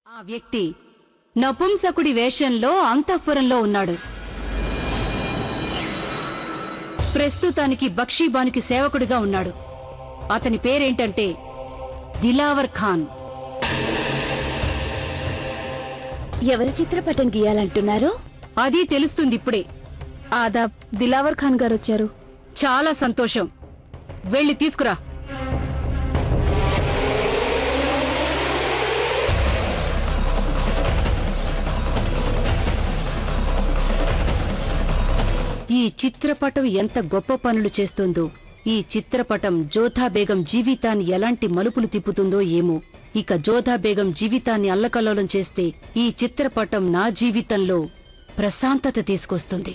ఆ వ్యక్తి నపుంసకుడి వేషంలో అంతఃపురంలో ఉన్నాడు ప్రస్తుతానికి బక్షీబానికి సేవకుడిగా ఉన్నాడు అతని పేరేంటంటే దిలావర్ ఖాన్ ఎవరి చిత్రపటం గీయాలంటున్నారు అది తెలుస్తుంది ఇప్పుడే ఆదాబ్ దిలావర్ ఖాన్ గారు వచ్చారు చాలా సంతోషం వెళ్ళి తీసుకురా ఈ చిత్రపటం ఎంత గొప్ప పనులు చేస్తుందో ఈ చిత్రపటం జోధా బేగం జీవితాన్ని ఎలాంటి మలుపులు తిప్పుతుందో ఏమో ఇక జోధా బేగం జీవితాన్ని అల్లకల్లోలం చేస్తే ఈ చిత్రపటం నా జీవితంలో ప్రశాంతత తీసుకొస్తుంది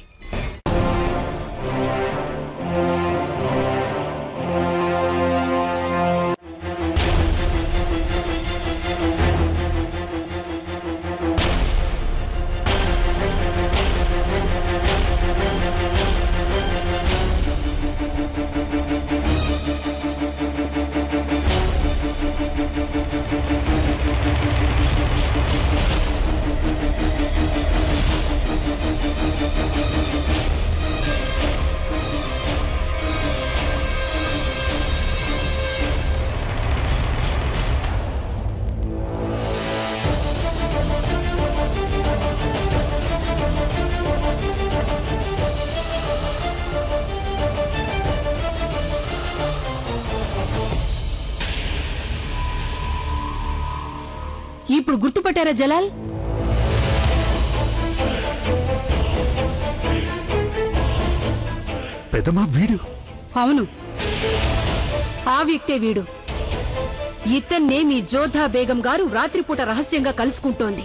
ఇప్పుడు గుర్తుపట్టారా జలాల్ పెదమా వీడు అవును ఆ వ్యక్తే వీడు ఇతన్నే మీ జోధా బేగం గారు రాత్రిపూట రహస్యంగా కలుసుకుంటోంది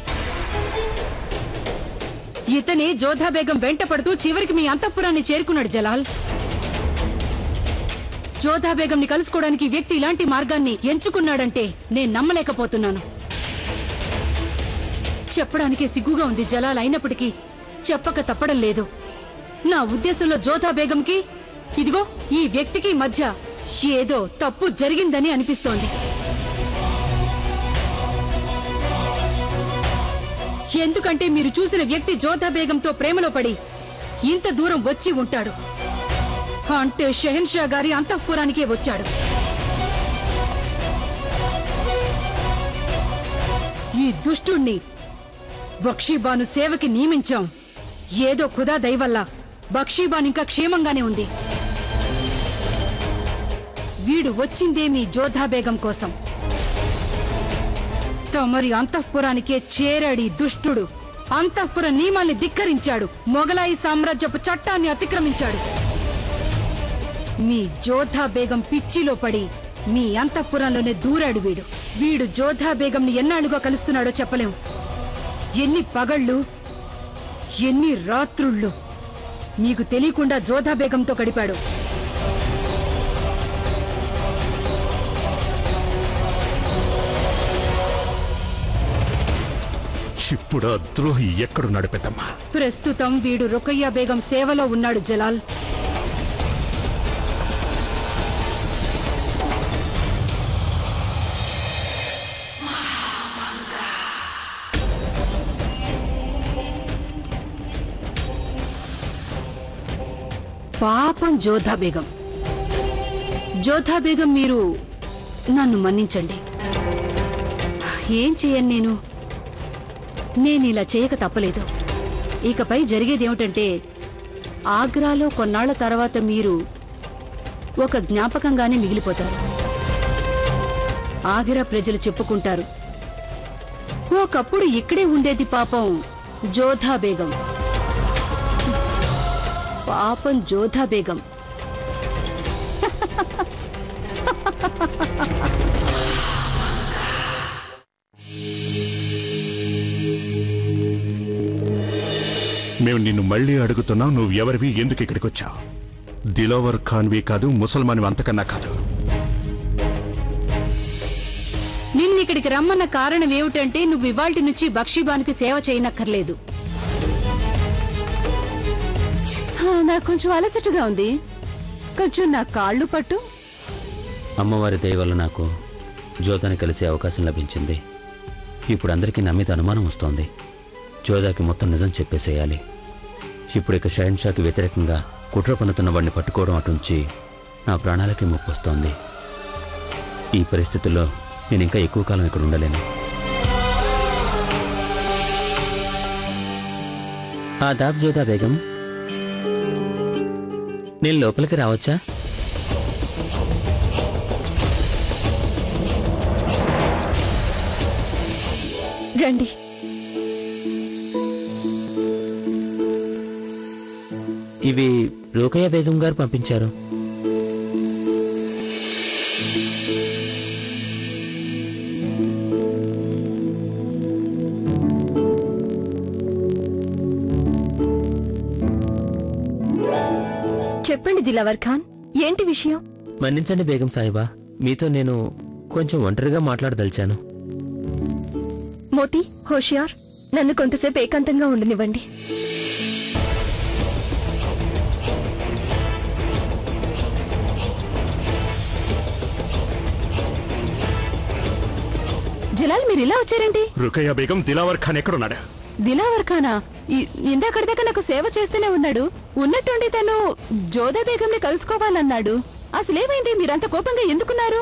ఇతనే జోధా బేగం వెంట పడుతూ చివరికి మీ అంతఃపురాన్ని చేరుకున్నాడు జలాల్ జోధా బేగంని కలుసుకోవడానికి ఈ వ్యక్తి ఇలాంటి మార్గాన్ని ఎంచుకున్నాడంటే నేను నమ్మలేకపోతున్నాను చెప్పడానికి సిగ్గుగా ఉంది జలాల్ అయినప్పటికీ చెప్పక తప్పడం లేదు నా ఉద్దేశంలో జోధా బేగంకి ఇదిగో ఈ వ్యక్తికి మధ్య ఏదో తప్పు జరిగిందని అనిపిస్తోంది ఎందుకంటే మీరు చూసిన వ్యక్తి జోధా బేగంతో ప్రేమలో పడి ఇంత దూరం వచ్చి ఉంటాడు అంటే షెహన్షా గారి అంతఃపురానికే వచ్చాడు ఈ దుష్టుణ్ణి బక్షీబాను సేవకి నియమించాం ఏదో ఖుదా దయవల్ల బక్షీబాన్ ఇంకా క్షేమంగానే ఉంది వీడు వచ్చిందే మీ జోధా బేగం కోసం తమరి అంతఃపురానికే చేరాడి దుష్టుడు అంతఃపుర నియమాల్ని ధిక్కరించాడు మొగలాయి సామ్రాజ్యపు చట్టాన్ని అతిక్రమించాడు మీ జోధా బేగం పిచ్చిలో పడి మీ అంతఃపురంలోనే దూరాడు వీడు వీడు జోధా బేగంని ఎన్నాళ్ళుగా కలుస్తున్నాడో చెప్పలేం ఎన్ని పగళ్ళు ఎన్ని రాత్రుళ్ళు మీకు తెలియకుండా జోధా బేగంతో గడిపాడు ఇప్పుడు ఆ ద్రోహి ఎక్కడున్నాడు పెద్దమ్మా ప్రస్తుతం వీడు రుకయ్య బేగం సేవలో ఉన్నాడు జలాల్ పాపం జోధా బేగం జోధా బేగం మీరు నన్ను మన్నించండి ఏం చేయను నేను నేను ఇలా చేయక తప్పలేదు ఇకపై జరిగేదేమిటంటే ఆగ్రాలో కొన్నాళ్ల తర్వాత మీరు ఒక జ్ఞాపకంగానే మిగిలిపోతారు ఆగ్రా ప్రజలు చెప్పుకుంటారు ఒకప్పుడు ఇక్కడే ఉండేది పాపం జోధా బేగం పాపం జోధా బేగం మేము నిన్ను మళ్ళీ అడుగుతున్నాం నువ్వు ఎవరివి ఎందుకు ఇక్కడికి వచ్చావు దిలోవర్ ఖాన్వి కాదు ముసల్మాన్ అంతకన్నా కాదు నిన్నిక్కడికి రమ్మన్న కారణం ఏమిటంటే నువ్వు ఇవాల్టి నుంచి బక్షీబానికి సేవ చేయనక్కర్లేదు నాకు కొంచెం అలసటగా ఉంది కొంచెం నా కాళ్ళు పట్టు అమ్మవారి దయ వల్ల నాకు జ్యోతని కలిసే అవకాశం లభించింది ఇప్పుడు అందరికీ నా మీద అనుమానం వస్తోంది జోదాకి మొత్తం నిజం చెప్పేసేయాలి ఇప్పుడు ఇక షహన్ షాకి వ్యతిరేకంగా కుట్ర పన్నుతున్న వాడిని పట్టుకోవడం అటుంచి నా ప్రాణాలకి ముప్పు వస్తోంది ఈ పరిస్థితుల్లో నేను ఇంకా ఎక్కువ కాలం ఇక్కడ ఉండలేను ఆదాబ్ జోదా బేగం నేను లోపలికి రావచ్చా రండి ఇవి రూకయ్య బేగం గారు పంపించారు చెప్పండి దిలావర్ ఖాన్ ఏంటి విషయం మన్నించండి బేగం సాహిబా మీతో నేను కొంచెం ఒంటరిగా మాట్లాడదలిచాను మోతి హోషియార్ నన్ను కొంతసేపు ఏకాంతంగా ఉండనివ్వండి జలాల్ మీరు ఇలా వచ్చారేంటి రుకయ్య బేగం దిలావర్ ఖాన్ ఎక్కడున్నాడు దిలావర్ ఖానా ఇ- ఇందాకటి దాకా నాకు సేవ చేస్తూనే ఉన్నాడు ఉన్నట్టుండి తను జోదా బేగంని కలుసుకోవాలన్నాడు అసలేమైంది మీరంత కోపంగా ఎందుకున్నారు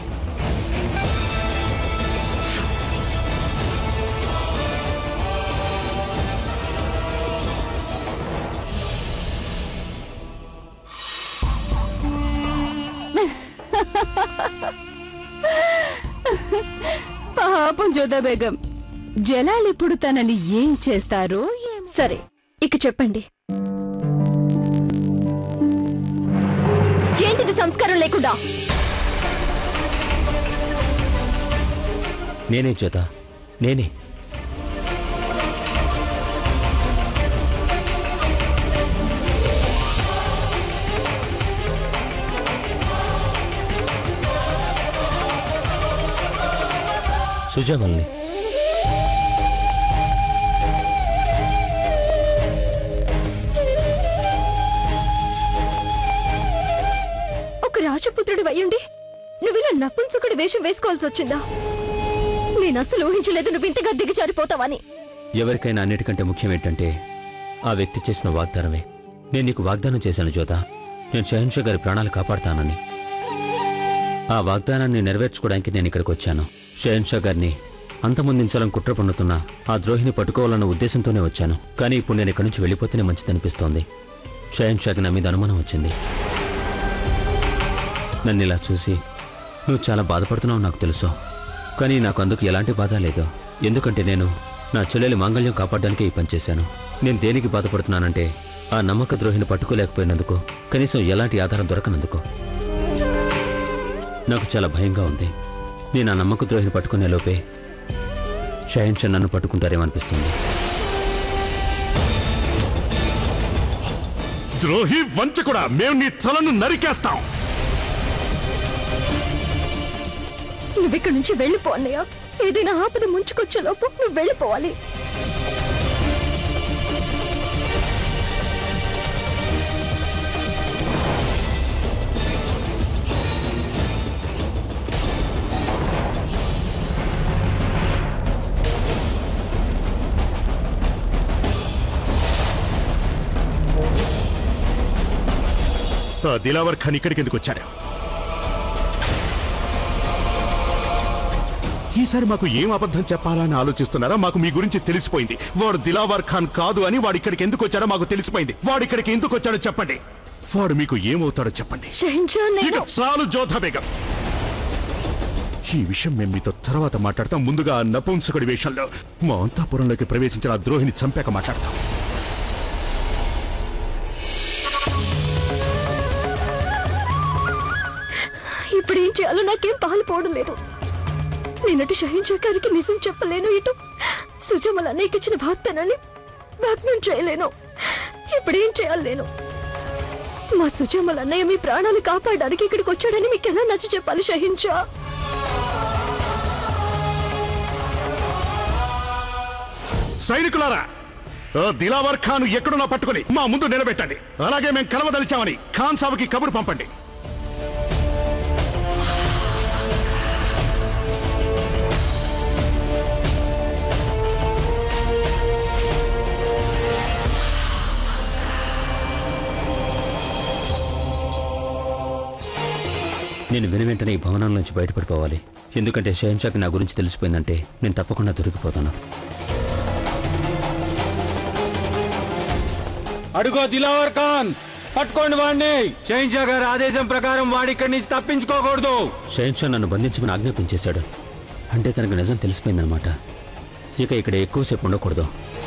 పాపం జోదా బేగం జలాల్ ఇప్పుడు తనని ఏం చేస్తారో ఏం సరే ఇక చెప్పండి ఏంటిది సంస్కారం లేకుండా నేనే జోదా నేనే సుజామల్ని ఒక రాజపుత్రుడు అయ్యుండి నువ్వు ఇలా నపుంసకుడి వేషం వేసుకోవాల్సి వచ్చిందా నేను అసలు ఊహించలేదు నువ్వు ఇంతగా దిగజారిపోతావని ఎవరికైనా అన్నిటికంటే ముఖ్యం ఏంటంటే ఆ వ్యక్తి చేసిన వాగ్దానమే నేను నీకు వాగ్దానం చేశాను జోదా నేను షహన్షా గారి ప్రాణాలు కాపాడుతానని ఆ వాగ్దానాన్ని నెరవేర్చుకోవడానికి నేను ఇక్కడికి వచ్చాను షహన్షా గారిని అంతమొందించాలని కుట్ర పన్నుతున్న ఆ ద్రోహిని పట్టుకోవాలన్న ఉద్దేశంతోనే వచ్చాను కానీ ఇప్పుడు నేను ఇక్కడి నుంచి వెళ్ళిపోతేనే మంచిదనిపిస్తోంది షహన్షాకి నా మీద అనుమానం వచ్చింది నన్ను ఇలా చూసి నువ్వు చాలా బాధపడుతున్నావు నాకు తెలుసు కానీ నాకు అందుకు ఎలాంటి బాధ లేదు ఎందుకంటే నేను నా చెల్లెలి మాంగళ్యం కాపాడడానికే ఈ పని చేశాను నేను దేనికి బాధపడుతున్నానంటే ఆ నమ్మక ద్రోహిని పట్టుకోలేకపోయినందుకు కనీసం ఎలాంటి ఆధారం దొరకనందుకు నాకు చాలా భయంగా ఉంది నేను ఆ నమ్మక ద్రోహిని పట్టుకునే లోపే షహిన్షా నన్ను పట్టుకుంటారేమో అనిపిస్తుంది ద్రోహి వంచకుడా మేము నీ తలను నరికేస్తాం నువ్వు ఇక్కడి నుంచి వెళ్ళిపో అన్నయ్య ఏదైనా ఆపద ముంచుకొచ్చే లోపు నువ్వు వెళ్ళిపోవాలి ఆ దిలావర్ ఖాన్ ఇక్కడికి ఎందుకు వచ్చాడు ఈసారి మాకు ఏం అబద్ధం చెప్పాలని ఆలోచిస్తున్నారా మాకు మీ గురించి తెలిసిపోయింది వాడు దిలావర్ ఖాన్ కాదు అని వాడు ఇక్కడికి ఎందుకు వచ్చాడో మాకు తెలిసిపోయింది వాడు ఇక్కడికి ఎందుకు వచ్చాడో చెప్పండి వాడు మీకు ఏమవుతాడో చెప్పండి షహిన్షా నేను ఇక చాలు జోధా బేగం ఈ విషయం మేము మీతో తర్వాత మాట్లాడతాం ముందుగా ఆ నపుంసకుడి వేషంలో మా అంతఃపురంలోకి ప్రవేశించిన ఆ ద్రోహిని చంపాక మాట్లాడతాం ఇప్పుడు ఏం చేయాలో నాకేం పాలుపోవడం లేదు నేనటు షహిన్షా గారికి నిజం చెప్పలేను ఇటు సుజమల అన్నయ్యకి ఇచ్చిన వాగ్దానాన్ని భగ్నం చేయలేను ఇప్పుడు ఏం చేయాలి నేను మా సుజమల అన్నయ్య మీ ప్రాణాలు కాపాడడానికి ఇక్కడికి వచ్చాడని మీకు ఎలా నచ్చ చెప్పాలి షహిన్షా సైనికులారా ఆ దిలావర్ ఖాన్ ఎక్కడున్నా పట్టుకుని మా ముందు నిలబెట్టండి అలాగే మేము కలవదలిచామని ఖాన్ సాబుకి కబురు పంపండి నేను విని వెంటనే ఈ భవనం నుంచి బయటపడిపోవాలి ఎందుకంటే షహన్షాకి నా గురించి తెలిసిపోయిందంటే నేను తప్పకుండా దొరికిపోతాను అడుగో దిలావర్ ఖాన్ పట్టుకోండి వాడిని షహిన్షా గారి ఆదేశం ప్రకారం వాడి ఇక్కడి నుంచి తప్పించుకోకూడదు షహన్షా నన్ను బంధించమని ఆజ్ఞాపించేశాడు అంటే తనకు నిజం తెలిసిపోయిందనమాట ఇక ఇక్కడ ఎక్కువసేపు ఉండకూడదు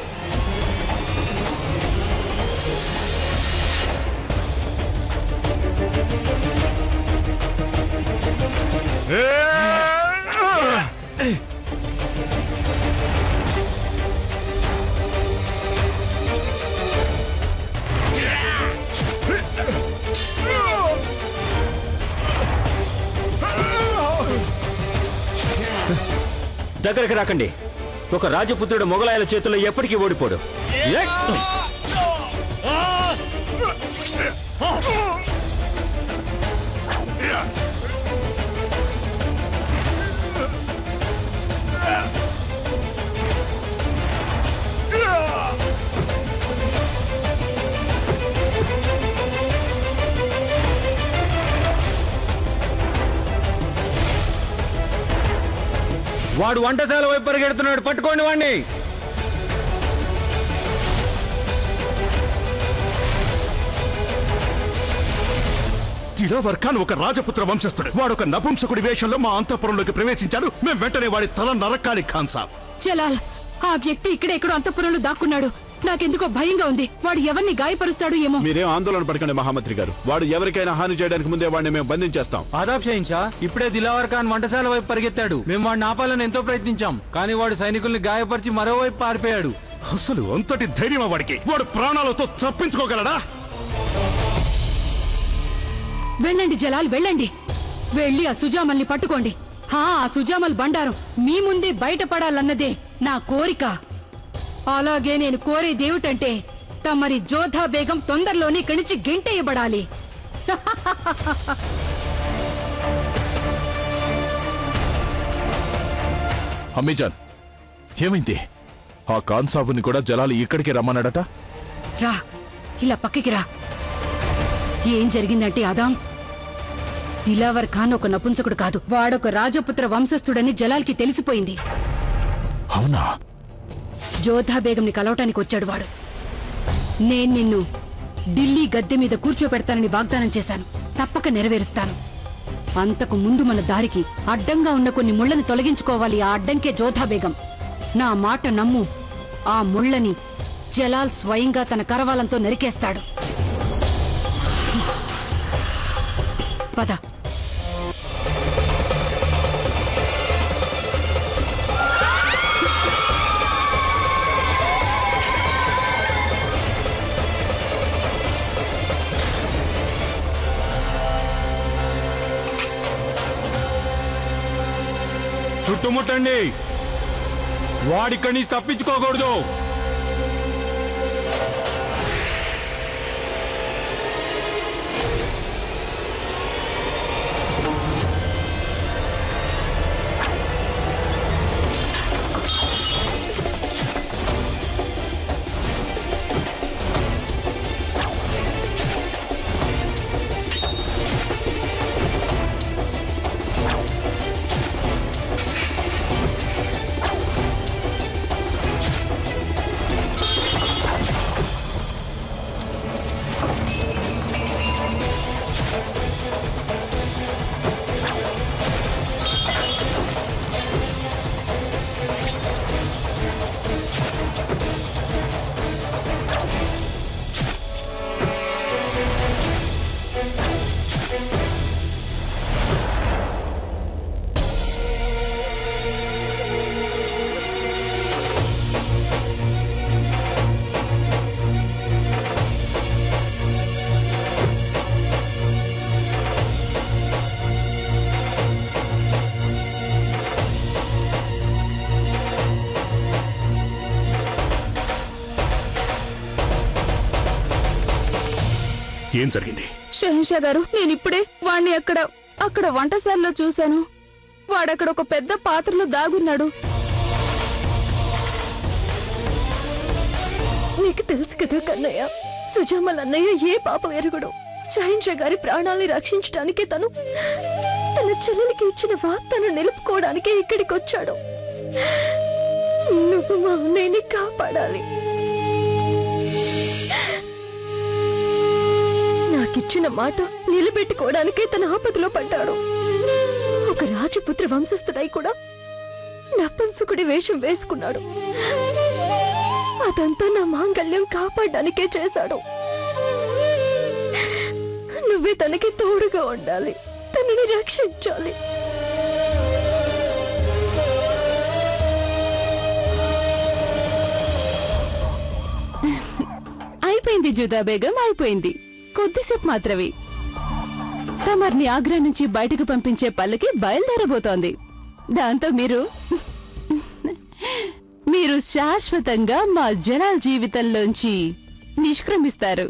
దగ్గరికి రాకండి ఒక రాజపుత్రుడు మొగలాయల చేతుల్లో ఎప్పటికీ ఓడిపోడు ఏ! వాడు వంటశాల వైపు పరిగెడుతున్నాడు పట్టుకోండి వాడిని దిలావర్ ఖాన్ ఒక రాజపుత్ర వంశస్థుడు వాడు ఒక నపుంసకుడి వేషంలో మా అంతఃపురంలోకి ప్రవేశించాడు మేము వెంటనే వాడి తల నరకాలి ఖాన్ సాబ్ చలాల్ ఆ వ్యక్తి ఇక్కడే ఎక్కడో అంతఃపురంలో దాక్కున్నాడు నాకెందుకో భయంగా ఉంది వాడు ఎవరిని గాయపరుస్తాడు ఏమో మీరేం ఆందోళన పడకండి మహామంత్రి గారు వాడు ఎవరికైనా హాని చేయడానికి ముందే వాడిని మేము బంధించేస్తాం ఆదాబ్ షహిన్షా ఇప్పుడే దిలావర్ ఖాన్ వంటశాల వైపు పరిగెత్తాడు మేము వాడిని ఆపాలని ఎంతో ప్రయత్నించాం కానీ వాడు సైనికుల్ని గాయపరిచి మరోవైపు పారిపోయాడు అసలు అంతటి ధైర్యమా వాడికి వాడు ప్రాణాలతో తప్పించుకోగలడా వెళ్ళండి జలాల్ వెళ్ళండి వెళ్ళి ఆ సుజామల్ని పట్టుకోండి హా ఆ సుజామల్ బండారం మీ ముందే బయటపడాలన్నదే నా కోరిక అలాగే నేను కోరేదేమిటంటే తమరి జోధా బేగం తొందరలోనే ఇక్కడి నుంచి గెంటేయబడాలి అమ్మీజాన్ ఏమైంది ఆ ఖాన్ సాబుని కూడా జలాలు ఇక్కడికి రమ్మన్నాడట రా ఇలా పక్కకి రా ఏం జరిగిందంటే అదాం దిలావర్ ఖాన్ ఒక నపుంసకుడు కాదు వాడొక రాజపుత్ర వంశస్థుడని జలాల్కి తెలిసిపోయింది అవునా జోధా బేగంని కలవటానికి వచ్చాడు వాడు నేను నిన్ను ఢిల్లీ గద్దె మీద కూర్చోపెడతానని వాగ్దానం చేశాను తప్పక నెరవేరుస్తాను అంతకు ముందు మన దారికి అడ్డంగా ఉన్న కొన్ని ముళ్ళని తొలగించుకోవాలి ఆ అడ్డంకే జోధా బేగం నా మాట నమ్ము ఆ ముళ్ళని జలాల్ స్వయంగా తన కరవాలంతో నరికేస్తాడు పద చుట్టుముట్టండి వాడిక్కడి నుంచి తప్పించుకోకూడదు ఏం జరిగింది షహన్షా గారు నేను ఇప్పుడే వాణ్ణి అక్కడ అక్కడ వంటశాలలో చూశాను వాడక్కడ ఒక పెద్ద పాత్రలో దాగున్నాడు మీకు తెలుసు కదా కన్నయ్య సుజామల్ అన్నయ్య ఏ పాపం ఎరుగుడు షహన్షా గారి ప్రాణాల్ని రక్షించడానికే తను తన చెల్లెలికి ఇచ్చిన వాగ్దానం నిలుపుకోవడానికే ఇక్కడికి వచ్చాడు నువ్వు మా అన్నయ్యని కాపాడాలి నాకిచ్చిన మాట నిలబెట్టుకోవడానికే తన ఆపదలో పడ్డాడు ఒక రాజపుత్ర వంశస్థుడై కూడా నపుంసకుడి వేషం వేసుకున్నాడు అదంతా నా మాంగళ్యం కాపాడడానికే చేశాడు నువ్వే తనకి తోడుగా ఉండాలి తనని రక్షించాలి అయిపోయింది జుదా బేగం అయిపోయింది కొద్దిసేపు మాత్రమే తమర్ని ఆగ్రా నుంచి బయటకు పంపించే పల్లకి బయలుదేరబోతోంది దాంతో మీరు మీరు శాశ్వతంగా మా జనాల జీవితంలోంచి నిష్క్రమిస్తారు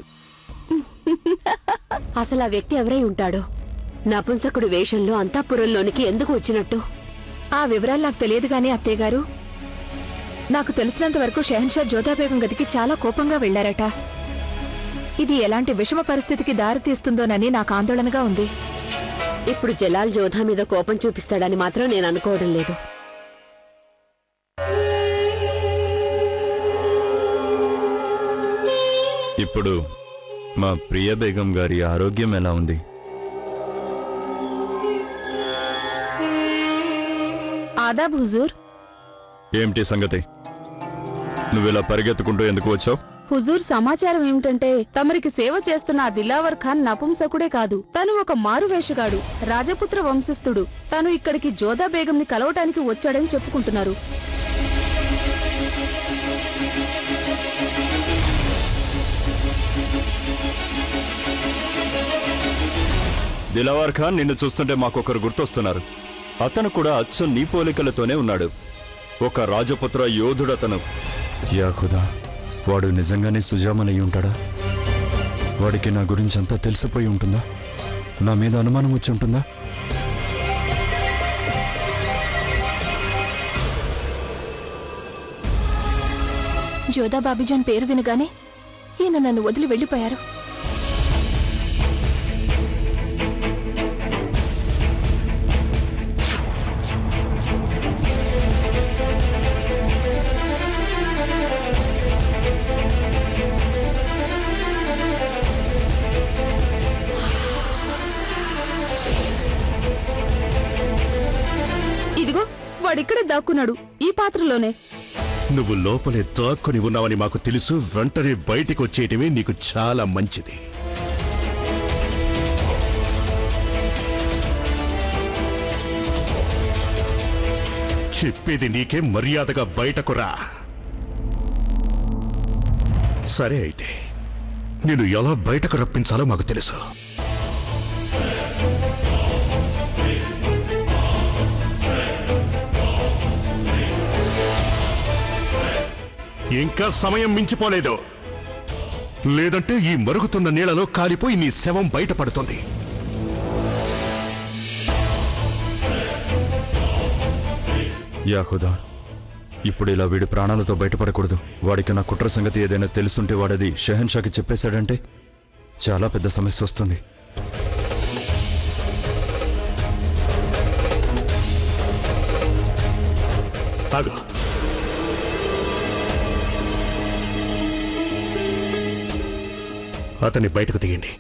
అసలు ఆ వ్యక్తి ఎవరై ఉంటాడో నపుంసకుడు వేషంలో అంతఃపురంలోనికి ఎందుకు వచ్చినట్టు ఆ వివరాలు నాకు తెలియదు గానీ అత్తయ్య గారు నాకు తెలిసినంత వరకు షెహన్షా జోధాబేగం గదికి చాలా కోపంగా వెళ్లారట ఇది ఎలాంటి విషమ పరిస్థితికి దారితీస్తుందోనని నాకు ఆందోళనగా ఉంది ఇప్పుడు జలాల్ జోధా మీద కోపం చూపిస్తాడని మాత్రం నేను అనుకోవడం లేదు ఇప్పుడు మా ప్రియ బేగం గారి ఆరోగ్యం ఎలా ఉంది ఆదాబ్ హుజూర్ ఏమిటి సంగతి నువ్విలా పరిగెత్తుకుంటూ ఎందుకు వచ్చావు హుజూర్ సమాచారం ఏమిటంటే తమరికి సేవ చేస్తున్న ఆ దిలావర్ ఖాన్ నపుంసకుడే కాదు తను ఒక మారువేషగాడు రాజపుత్ర వంశస్థుడు తను ఇక్కడికి జోదా బేగంని కలవటానికి వచ్చాడని చెప్పుకుంటున్నారు దిలవార్ ఖాన్ నిన్ను చూస్తుంటే మాకొకరు గుర్తొస్తున్నారు అతను కూడా అచ్చం నీ పోలికలతోనే ఉన్నాడు ఒక రాజపుత్ర యోధుడతను యా ఖుదా వాడు నిజంగానే సుజామనయ్యి ఉంటాడా వాడికి నా గురించి అంతా తెలిసిపోయి ఉంటుందా నా మీద అనుమానం వచ్చి ఉంటుందా జోదా బాబిజాన్ పేరు వినగానే ఈయన నన్ను వదిలి వెళ్ళిపోయారు ఇదిగో వాడిక్కడే దాక్కున్నాడు ఈ పాత్రలోనే నువ్వు లోపలే దాక్కుని ఉన్నావని మాకు తెలుసు వెంటనే బయటికి వచ్చేయటమే నీకు చాలా మంచిది చెప్పేది నీకే మర్యాదగా బయటకు రా సరే అయితే నేను ఎలా బయటకు రప్పించాలో మాకు తెలుసు ఇంకా సమయం మించిపోలేదు లేదంటే ఈ మరుగుతున్న నీళ్లలో కాలిపోయి నీ శవం బయటపడుతుంది యా ఖుదా ఇప్పుడు ఇలా వీడి ప్రాణాలతో బయటపడకూడదు వాడికి నా కుట్ర సంగతి ఏదైనా తెలుసుంటే వాడది షెహన్షాకి చెప్పేశాడంటే చాలా పెద్ద సమస్య వస్తుంది ఆగు అతన్ని బయటకు తీయండి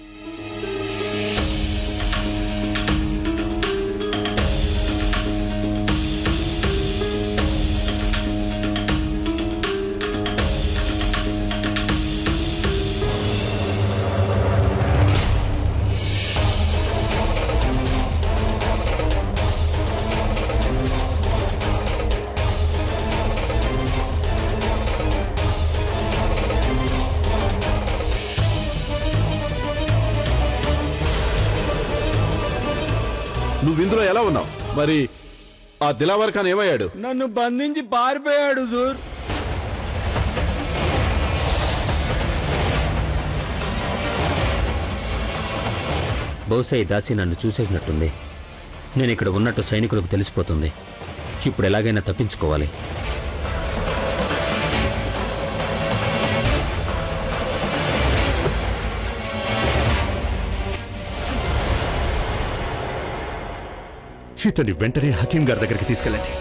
నువ్వు ఇందులో ఎలా ఉన్నావు మరి ఆ దిలావర్ ఖాన్ ఏమయ్యాడు నన్ను బంధించి పారిపోయాడు జూర్ బహుశా ఈ దాసి నన్ను చూసేసినట్టుంది నేను ఇక్కడ ఉన్నట్టు సైనికులకు తెలిసిపోతుంది ఇప్పుడు ఎలాగైనా తప్పించుకోవాలి ఇతన్ని వెంటనే హకీం గారి దగ్గరికి తీసుకెళ్ళండి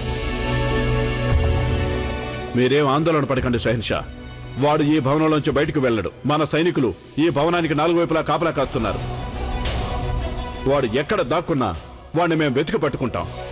మీరేం ఆందోళన పడకండి షహన్షా వాడు ఈ భవనంలోంచి బయటకు వెళ్ళడు మన సైనికులు ఈ భవనానికి నాలుగు వైపులా కాపలా కాస్తున్నారు వాడు ఎక్కడ దాక్కున్నా వాడిని మేము వెతికి పట్టుకుంటాం